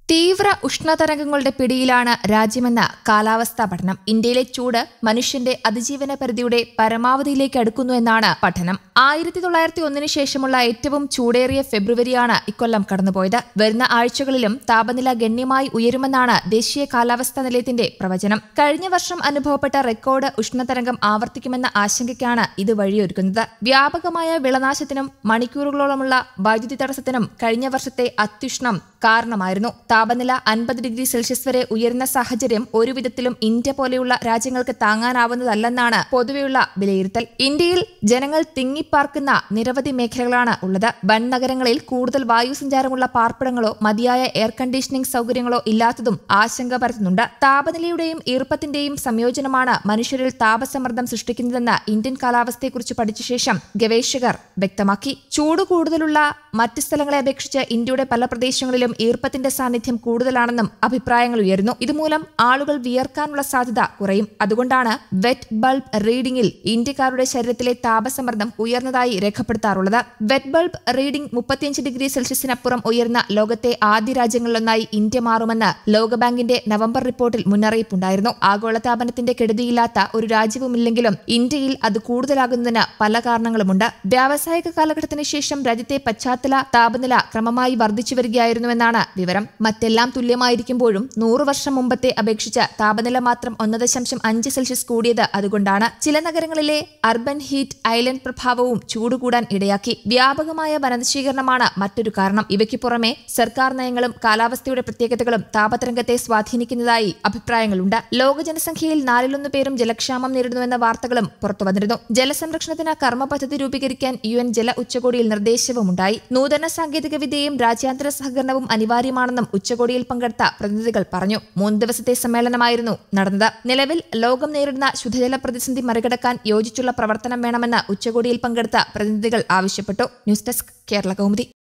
തീവ്ര ഉഷ്ണതരംഗങ്ങളുടെ പിടിയിലാണ് രാജ്യമെന്ന കാലാവസ്ഥാ പഠനം ഇന്ത്യയിലെ ചൂട് മനുഷ്യന്റെ അതിജീവന പരിധിയുടെ പരമാവധിയിലേക്ക് അടുക്കുന്നു എന്നാണ് പഠനം ആയിരത്തി തൊള്ളായിരത്തി ഒന്നിന് ശേഷമുള്ള ഏറ്റവും ചൂടേറിയ ഫെബ്രുവരിയാണ് ഇക്കൊല്ലം കടന്നുപോയത് വരുന്ന ആഴ്ചകളിലും താപനില ഗണ്യമായി ഉയരുമെന്നാണ് ദേശീയ കാലാവസ്ഥാ നിലയത്തിന്റെ പ്രവചനം കഴിഞ്ഞ വർഷം അനുഭവപ്പെട്ട റെക്കോർഡ് ഉഷ്ണതരംഗം ആവർത്തിക്കുമെന്ന ആശങ്കയ്ക്കാണ് ഇത് വഴിയൊരുക്കുന്നത് വ്യാപകമായ വിളനാശത്തിനും മണിക്കൂറുകളോളമുള്ള വൈദ്യുതി തടസ്സത്തിനും കഴിഞ്ഞ വർഷത്തെ അത്യുഷ്ണം കാരണമായിരുന്നു താപനില അൻപത് ഡിഗ്രി സെൽഷ്യസ് വരെ ഉയരുന്ന സാഹചര്യം ഒരു വിധത്തിലും ഇന്ത്യ പോലെയുള്ള രാജ്യങ്ങൾക്ക് താങ്ങാനാവുന്നതല്ലെന്നാണ് പൊതുവെയുള്ള വിലയിരുത്തൽ ഇന്ത്യയിൽ ജനങ്ങൾ തിങ്ങിപ്പാർക്കുന്ന നിരവധി മേഖലകളാണ് ഉള്ളത് വൻ നഗരങ്ങളിൽ കൂടുതൽ വായു സഞ്ചാരമുള്ള പാർപ്പിടങ്ങളോ മതിയായ എയർ കണ്ടീഷനിംഗ് സൗകര്യങ്ങളോ ഇല്ലാത്തതും ആശങ്ക പരത്തുന്നുണ്ട് താപനിലയുടെയും ഈർപ്പത്തിന്റെയും സംയോജനമാണ് മനുഷ്യരിൽ താപസമ്മർദ്ദം സൃഷ്ടിക്കുന്നതെന്ന് ഇന്ത്യൻ കാലാവസ്ഥയെക്കുറിച്ച് പഠിച്ച ശേഷം ഗവേഷകർ വ്യക്തമാക്കി ചൂട് കൂടുതലുള്ള മറ്റ് സ്ഥലങ്ങളെ അപേക്ഷിച്ച് ഇന്ത്യയുടെ പല പ്രദേശങ്ങളിലും ഈർപ്പത്തിന്റെ സാന്നിധ്യം കൂടുതലാണെന്നും അഭിപ്രായങ്ങൾ ഉയരുന്നു ഇതുമൂലം ആളുകൾ വിയർക്കാനുള്ള സാധ്യത കുറയും അതുകൊണ്ടാണ് വെറ്റ് ബൾബ് റീഡിംഗിൽ ഇന്ത്യക്കാരുടെ ശരീരത്തിലെ താപസമ്മർദ്ദം ഉയർന്നതായി രേഖപ്പെടുത്താറുള്ളത് വെറ്റ് ബൾബ് റീഡിംഗ് മുപ്പത്തിയഞ്ച് ഡിഗ്രി സെൽഷ്യസിനപ്പുറം ഉയർന്ന ലോകത്തെ ആദ്യ രാജ്യങ്ങളിലൊന്നായി ഇന്ത്യ മാറുമെന്ന് ലോകബാങ്കിന്റെ നവംബർ റിപ്പോർട്ടിൽ മുന്നറിയിപ്പുണ്ടായിരുന്നു ആഗോളതാപനത്തിന്റെ കെടുതിയില്ലാത്ത ഒരു രാജ്യവുമില്ലെങ്കിലും ഇന്ത്യയിൽ അത് കൂടുതലാകുന്നതിന് പല കാരണങ്ങളുമുണ്ട് വ്യാവസായിക കാലഘട്ടത്തിന് ശേഷം രാജ്യത്തെ പശ്ചാത്തല താപനില ക്രമമായി വർദ്ധിച്ചു വരികയായിരുന്നുവെന്നാണ് വിവരം മറ്റെല്ലാം തുല്യമായിരിക്കുമ്പോഴും നൂറു വർഷം മുമ്പത്തെ അപേക്ഷിച്ച് താപനില മാത്രം ഒന്ന് ദശാംശം അഞ്ച് സെൽഷ്യസ് കൂടിയത് അതുകൊണ്ടാണ് ചില നഗരങ്ങളിലെ അർബൻ ഹീറ്റ് ഐലൻഡ് പ്രഭാവവും ചൂട് കൂടാൻ ഇടയാക്കി വ്യാപകമായ വനനശീകരണമാണ് മറ്റൊരു കാരണം ഇവയ്ക്ക് പുറമെ സർക്കാർ നയങ്ങളും കാലാവസ്ഥയുടെ പ്രത്യേകതകളും താപതരംഗത്തെ സ്വാധീനിക്കുന്നതായി അഭിപ്രായങ്ങളുണ്ട് ലോക ജനസംഖ്യയിൽ നാലിലൊന്ന് പേരും ജലക്ഷാമം നേരിടുന്നുവെന്ന വാർത്തകളും പുറത്തുവന്നിരുന്നു ജലസംരക്ഷണത്തിന് കർമ്മ പദ്ധതി രൂപീകരിക്കാൻ യു എൻ ജല ഉച്ചകോടിയിൽ നിർദ്ദേശവുമുണ്ടായി നൂതന സാങ്കേതിക വിദ്യയും രാജ്യാന്തര സഹകരണവും അനിവാര്യമാണെന്നും ഉച്ചകോടിയിൽ പങ്കെടുത്ത പ്രതിനിധികൾ പറഞ്ഞു മൂന്ന് ദിവസത്തെ സമ്മേളനമായിരുന്നു നടന്നത് നിലവിൽ ലോകം നേരിടുന്ന ശുദ്ധജല പ്രതിസന്ധി മറികടക്കാൻ യോജിച്ചുള്ള പ്രവർത്തനം വേണമെന്ന് ഉച്ചകോടിയിൽ പങ്കെടുത്ത പ്രതിനിധികൾ ആവശ്യപ്പെട്ടു ന്യൂസ് ഡെസ്ക് കേരള കൗമുദി